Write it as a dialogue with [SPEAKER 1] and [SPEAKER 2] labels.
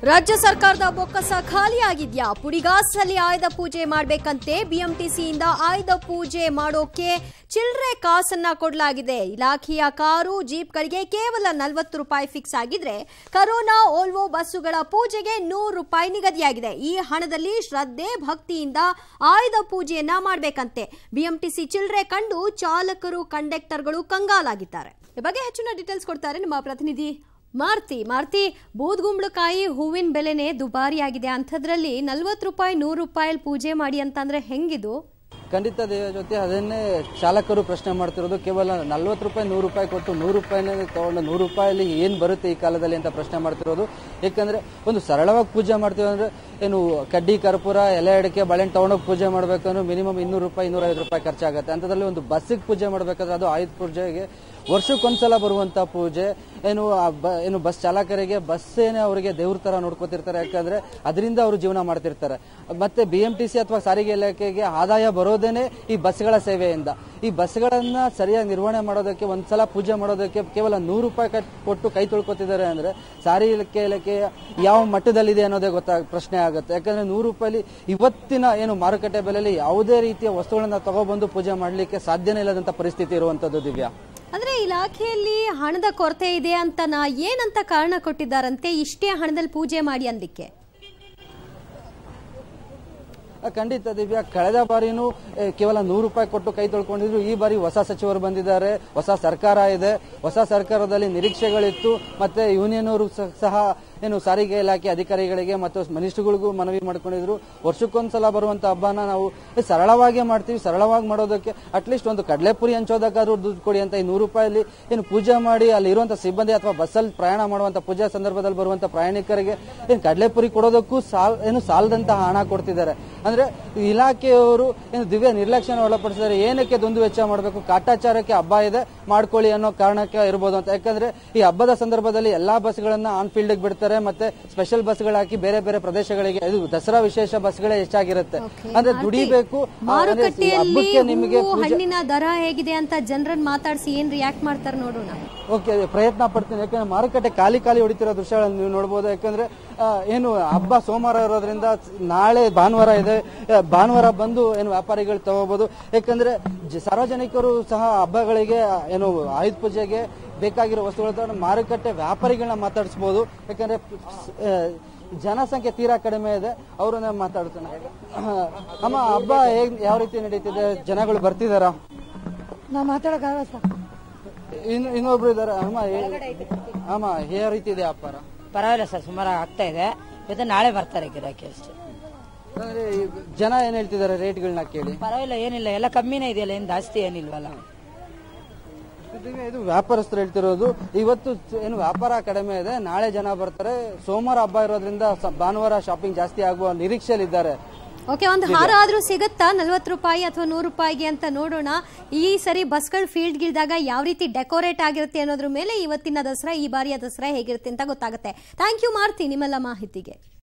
[SPEAKER 1] ರಾಜ್ಯ ಸರ್ಕಾರದ ಬೊಕ್ಕಸ ಖಾಲಿಯಾಗಿದ್ಯಾ ಪುಡಿಗಾಸಲ್ಲಿ ಆಯುಧ ಪೂಜೆ ಮಾಡ್ಬೇಕಂತೆ ಬಿಎಂಟಿಸಿಯಿಂದ ಆಯುಧ ಪೂಜೆ ಮಾಡೋಕೆ ಚಿಲ್ಲರೆ ಕಾಸನ್ನ ಕೊಡಲಾಗಿದೆ ಇಲಾಖೆಯ ಕಾರು ಜೀಪ್ಗಳಿಗೆ ಕೇವಲ ನಲವತ್ತು ರೂಪಾಯಿ ಫಿಕ್ಸ್ ಆಗಿದ್ರೆ ಕರೋನಾ ಓಲ್ವೋ ಬಸ್ಸುಗಳ ಪೂಜೆಗೆ ನೂರು ರೂಪಾಯಿ ನಿಗದಿಯಾಗಿದೆ ಈ ಹಣದಲ್ಲಿ ಶ್ರದ್ಧೆ ಭಕ್ತಿಯಿಂದ ಆಯುಧ ಪೂಜೆಯನ್ನ ಮಾಡಬೇಕಂತೆ ಬಿಎಂಟಿಸಿ ಚಿಲ್ಲರೆ ಕಂಡು ಚಾಲಕರು ಕಂಡಕ್ಟರ್ಗಳು ಕಂಗಾಲಾಗಿದ್ದಾರೆ ಈ ಬಗ್ಗೆ ಹೆಚ್ಚಿನ ಡೀಟೇಲ್ಸ್ ಕೊಡ್ತಾರೆ ನಮ್ಮ ಪ್ರತಿನಿಧಿ ಮಾರ್ತಿ ಮಾರ್ತಿ ಬೂದ್ಗುಂಬಳಕಾಯಿ ಹೂವಿನ ಬೆಲೆನೇ ದುಬಾರಿಯಾಗಿದೆ ಅಂಥದ್ರಲ್ಲಿ ನಲ್ವತ್ತು ರೂಪಾಯಿ ನೂರು ರೂಪಾಯಲ್ಲಿ ಪೂಜೆ ಮಾಡಿ ಅಂತಂದ್ರೆ ಹೆಂಗಿದು
[SPEAKER 2] ಖಂಡಿತ ದೇವ ಜೊತೆ ಅದನ್ನೇ ಚಾಲಕರು ಪ್ರಶ್ನೆ ಮಾಡ್ತಿರೋದು ಕೇವಲ ನಲ್ವತ್ತು ರೂಪಾಯಿ ನೂರು ರೂಪಾಯಿ ಕೊಟ್ಟು ನೂರು ರೂಪಾಯಿನೇ ತಗೊಂಡು ನೂರು ರೂಪಾಯಲ್ಲಿ ಏನು ಬರುತ್ತೆ ಈ ಕಾಲದಲ್ಲಿ ಅಂತ ಪ್ರಶ್ನೆ ಮಾಡ್ತಿರೋದು ಯಾಕಂದ್ರೆ ಒಂದು ಸರಳವಾಗಿ ಪೂಜೆ ಮಾಡ್ತೀವಿ ಅಂದ್ರೆ ಏನು ಕಡ್ಡಿ ಕರ್ಪೂರ ಎಲೆ ಅಡಿಕೆ ಬಾಳೆಹಣ್ಣು ತಗೊಂಡೋಗಿ ಪೂಜೆ ಮಾಡ್ಬೇಕಂದ್ರೆ ಮಿನಿಮಮ್ ಇನ್ನೂರು ರೂಪಾಯಿ ಇನ್ನೂರೈವತ್ತು ರೂಪಾಯಿ ಖರ್ಚಾಗುತ್ತೆ ಅಂಥದ್ರಲ್ಲಿ ಒಂದು ಬಸ್ಸಿಗೆ ಪೂಜೆ ಮಾಡಬೇಕಾದ್ರೆ ಅದು ಆಯುಧ ಪೂಜೆಗೆ ವರ್ಷಕ್ಕೊಂದ್ಸಲ ಬರುವಂತ ಪೂಜೆ ಏನು ಆ ಬ- ಏನು ಬಸ್ ಚಾಲಕರಿಗೆ ಬಸ್ಸೇನೆ ಅವರಿಗೆ ದೇವ್ರ ತರ ನೋಡ್ಕೋತಿರ್ತಾರೆ ಯಾಕಂದ್ರೆ ಅದರಿಂದ ಅವರು ಜೀವನ ಮಾಡ್ತಿರ್ತಾರೆ ಮತ್ತೆ ಬಿ ಎಂ ಟಿ ಸಿ ಅಥವಾ ಸಾರಿಗೆ ಇಲಾಖೆಗೆ ಆದಾಯ ಬರೋದೇನೆ ಈ ಬಸ್ಗಳ ಸೇವೆಯಿಂದ ಈ ಬಸ್ಗಳನ್ನ ಸರಿಯಾಗಿ ನಿರ್ವಹಣೆ ಮಾಡೋದಕ್ಕೆ ಒಂದ್ಸಲ ಪೂಜೆ ಮಾಡೋದಕ್ಕೆ ಕೇವಲ ನೂರು ರೂಪಾಯಿ ಕಟ್- ಕೊಟ್ಟು ಕೈ ತೊಳ್ಕೊತಿದ್ದಾರೆ ಅಂದ್ರೆ ಸಾರಿಗೆ ಇಲಾಖೆ ಯಾವ ಮಟ್ಟದಲ್ಲಿದೆ ಅನ್ನೋದೇ ಗೊತ್ತಾಗ ಪ್ರಶ್ನೆ ಆಗುತ್ತೆ ಯಾಕಂದ್ರೆ ನೂರು ರೂಪಾಯಿ ಇವತ್ತಿನ ಏನು ಮಾರುಕಟ್ಟೆ ಬೆಲೆಯಲ್ಲಿ ಯಾವುದೇ ರೀತಿಯ ವಸ್ತುಗಳನ್ನ ತಗೊಬಂದು ಪೂಜೆ ಮಾಡಲಿಕ್ಕೆ ಸಾಧ್ಯನೇ ಇಲ್ಲದಂತ ಪರಿಸ್ಥಿತಿ ಇರುವಂತದ್ದು ದಿವ್ಯಾ
[SPEAKER 1] ಅಂದ್ರೆ ಇಲಾಖೆಯಲ್ಲಿ ಹಣದ ಕೊರತೆ ಇದೆ ಅಂತ ನಾ ಏನಂತ ಕಾರಣ ಕೊಟ್ಟಿದ್ದಾರಂತೆ ಇಷ್ಟೇ ಹಣದಲ್ಲಿ ಪೂಜೆ ಮಾಡಿ ಅಂದಿಕ್ಕೆ
[SPEAKER 2] ಆ, ಖಂಡಿತ ದಿವ್ಯಾ ಕಳೆದ ಬಾರಿನೂ ಏ, ಕೇವಲ ನೂರು ರೂಪಾಯಿ ಕೊಟ್ಟು ಕೈ ತೊಳ್ಕೊಂಡಿದ್ರು ಈ ಬಾರಿ ಹೊಸ ಸಚಿವರು ಬಂದಿದ್ದಾರೆ ಹೊಸ ಸರ್ಕಾರ ಇದೆ ಹೊಸ ಸರ್ಕಾರದಲ್ಲಿ ನಿರೀಕ್ಷೆಗಳಿತ್ತು ಮತ್ತೆ ಯೂನಿಯನ್ ಅವರು ಸ- ಸಹ ಏನು ಸಾರಿಗೆ ಇಲಾಖೆ ಅಧಿಕಾರಿಗಳಿಗೆ ಮತ್ತು ಮಿನಿಸ್ಟ್ರುಗಳಿಗೂ ಮನವಿ ಮಾಡ್ಕೊಂಡಿದ್ರು ವರ್ಷಕ್ಕೊಂದ್ಸಲ ಬರುವಂತ ಹಬ್ಬನ ನಾವು ಏ, ಸರಳವಾಗಿ ಮಾಡ್ತೀವಿ ಸರಳವಾಗಿ ಮಾಡೋದಕ್ಕೆ ಅಟ್ಲೀಸ್ಟ್ ಒಂದು ಕಡಲೆಪುರಿ ಹಂಚೋದಕ್ಕಾದ್ರೂ ದುಡ್ಡು ಕೊಡಿ ಅಂತ ಈ ನೂರು ರೂಪಾಯಲ್ಲಿ ಏನು ಪೂಜೆ ಮಾಡಿ ಅಲ್ಲಿ ಇರುವಂತ ಸಿಬ್ಬಂದಿ ಅಥವಾ ಬಸ್ಸಲ್ಲಿ ಪ್ರಯಾಣ ಮಾಡುವಂತ ಪೂಜಾ ಸಂದರ್ಭದಲ್ಲಿ ಬರುವಂತ ಪ್ರಯಾಣಿಕರಿಗೆ ಏನು ಕಡಲೆಪುರಿ ಕೊಡೋದಕ್ಕೂ ಸಾಲ್ ಏನು ಸಾಲದಂತಹ ಹಣ ಕೊಡ್ತಿದ್ದಾರೆ ಅಂದ್ರೆ ಇಲಾಖೆಯವರು ಏನು ದಿವ್ಯ ನಿರ್ಲಕ್ಷ್ಯನ ಒಳಪಡಿಸಿದ್ದಾರೆ ಏನಕ್ಕೆ ದುಂದು ವೆಚ್ಚ ಮಾಡಬೇಕು ಕಾಟಾಚಾರಕ್ಕೆ ಹಬ್ಬ ಇದೆ ಮಾಡ್ಕೊಳ್ಳಿ ಅನ್ನೋ ಕಾರಣಕ್ಕೆ ಇರ್ಬೋದು ಅಂತ ಯಾಕಂದ್ರೆ ಈ ಹಬ್ಬದ ಸಂದರ್ಭದಲ್ಲಿ ಎಲ್ಲಾ ಬಸ್ಗಳನ್ನ ಆನ್ ಫೀಲ್ಡ್ ಬಿಡ್ತಾರೆ ಮತ್ತೆ ಸ್ಪೆಷಲ್ ಬಸ್ಗಳು ಹಾಕಿ ಬೇರೆ ಬೇರೆ ಪ್ರದೇಶಗಳಿಗೆ ಇದು ದಸರಾ ವಿಶೇಷ ಬಸ್ಗಳೇ ಹೆಚ್ಚಾಗಿರುತ್ತೆ ಅಂದ್ರೆ ದುಡಿಬೇಕು ಆ, ಅಂದ್ರೆ
[SPEAKER 1] ಮಾರುಕಟ್ಟೆಯಲ್ಲಿ
[SPEAKER 2] ಹಬ್ಬಕ್ಕೆ ನಿಮಗೆ
[SPEAKER 1] ಹೂವು, ಹಣ್ಣಿನ ದರ ಹೇಗಿದೆ ಅಂತ ಜನರನ್ನ ಮಾತಾಡಿಸಿ ಏನ್ ರಿಯಾಕ್ಟ್ ಮಾಡ್ತಾರೆ ನೋಡೋಣ
[SPEAKER 2] ಓಕೆ ಪ್ರಯತ್ನ ಪಡ್ತೀನಿ ಯಾಕಂದ್ರೆ ಮಾರುಕಟ್ಟೆ ಖಾಲಿ ಖಾಲಿ ಹೊಡಿತಿರೋ ದೃಶ್ಯಗಳನ್ನು ನೀವು ನೋಡಬಹುದು ಯಾಕಂದ್ರೆ ಆ, ಏನು ಹಬ್ಬ ಸೋಮವಾರ ಇರೋದ್ರಿಂದ ನಾಳೆ ಭಾನುವಾರ ಇದೆ ಆ, ಭಾನುವಾರ ಬಂದು ಏನು ವ್ಯಾಪಾರಿಗಳು ತಗೋಬಹುದು ಯಾಕಂದ್ರೆ ಜ- ಸಾರ್ವಜನಿಕರು ಸಹ ಹಬ್ಬಗಳಿಗೆ ಆ, ಏನು ಆಯುಧ ಪೂಜೆಗೆ ಬೇಕಾಗಿರೋ ವಸ್ತುಗಳ ತಗೊಂಡು ಮಾರುಕಟ್ಟೆ ವ್ಯಾಪಾರಿಗಳನ್ನ ಮಾತಾಡಿಸ್ಬೋದು ಯಾಕಂದ್ರೆ ಆ, ಜನಸಂಖ್ಯೆ ತೀರಾ ಕಡಿಮೆ ಇದೆ ಅವ್ರನ್ನ ಮಾತಾಡ್ತಾನೆ ಅಮ್ಮ ಹಬ್ಬ ಹೇಗ್ ಯಾವ ರೀತಿ ನಡೀತಿದೆ ಜನಗಳು ಬರ್ತಿದಾರಾ
[SPEAKER 3] ನಾ ಮಾತಾಡಕ್ಕಾಗಲ್ಲ ಸರ್
[SPEAKER 2] ಇನ್ನು ಇನ್ನೊಬ್ರು ಇದಾರೆ ಅಮ್ಮ ಹೇ- ಅಮ್ಮ ಯಾವ ರೀತಿ ಇದೆ ವ್ಯಾಪಾರ
[SPEAKER 3] ಪರವಾಗಿಲ್ಲ ಸರ್ ಸುಮಾರು ಆಗ್ತಾ ಇದೆ ಇವತ್ತು ನಾಳೆ ಬರ್ತಾರೆ ಗಿರಾಕಿ ಅಷ್ಟೇ
[SPEAKER 2] ಅಂದ್ರೆ ಈ ಜನ ಏನ್ ಹೇಳ್ತಿದ್ದಾರೆ ರೇಟ್ಗಳನ್ನ ಕೇಳಿ
[SPEAKER 3] ಪರವಾಗಿಲ್ಲ ಏನಿಲ್ಲ ಎಲ್ಲ ಕಮ್ಮಿನೇ ಇದೆಯಲ್ಲ ಏನ್ ಜಾಸ್ತಿ ಏನಿಲ್ವಲ್ಲ
[SPEAKER 2] ಇದು- ಇದು ವ್ಯಾಪಾರಸ್ಥರು ಹೇಳ್ತಿರೋದು ಇವತ್ತು ಏನು ವ್ಯಾಪಾರ ಕಡಿಮೆ ಇದೆ ನಾಳೆ ಜನ ಬರ್ತಾರೆ ಸೋಮವಾರ ಹಬ್ಬ ಇರೋದ್ರಿಂದ ಸ- ಭಾನುವಾರ ಶಾಪಿಂಗ್ ಜಾಸ್ತಿ ಆಗುವ ನಿರೀಕ್ಷೆಯಲ್ಲಿದ್ದಾರೆ
[SPEAKER 1] ಓಕೆ ಒಂದು ಹಾರ ಆದ್ರೂ ಸಿಗುತ್ತಾ ನಲ್ವತ್ತು ರೂಪಾಯಿ ಅಥವಾ ನೂರು ರೂಪಾಯಿಗೆ ಅಂತ ನೋಡೋಣ ಈ ಸರಿ ಬಸ್ಗಳು ಫೀಲ್ಡ್ ಗಿಲ್ದಾಗ ಯಾವ ರೀತಿ ಡೆಕೋರೇಟ್ ಆಗಿರುತ್ತೆ ಅನ್ನೋದ್ರ ಮೇಲೆ ಇವತ್ತಿನ ದಸರಾ ಈ ಬಾರಿಯ ದಸರಾ ಹೇಗಿರುತ್ತೆ ಅಂತ ಗೊತ್ತಾಗುತ್ತೆ ಥ್ಯಾಂಕ್ ಯು ಮಾರ್ತಿ ನಿಮ್ಮೆಲ್ಲ ಮಾಹಿತಿಗೆ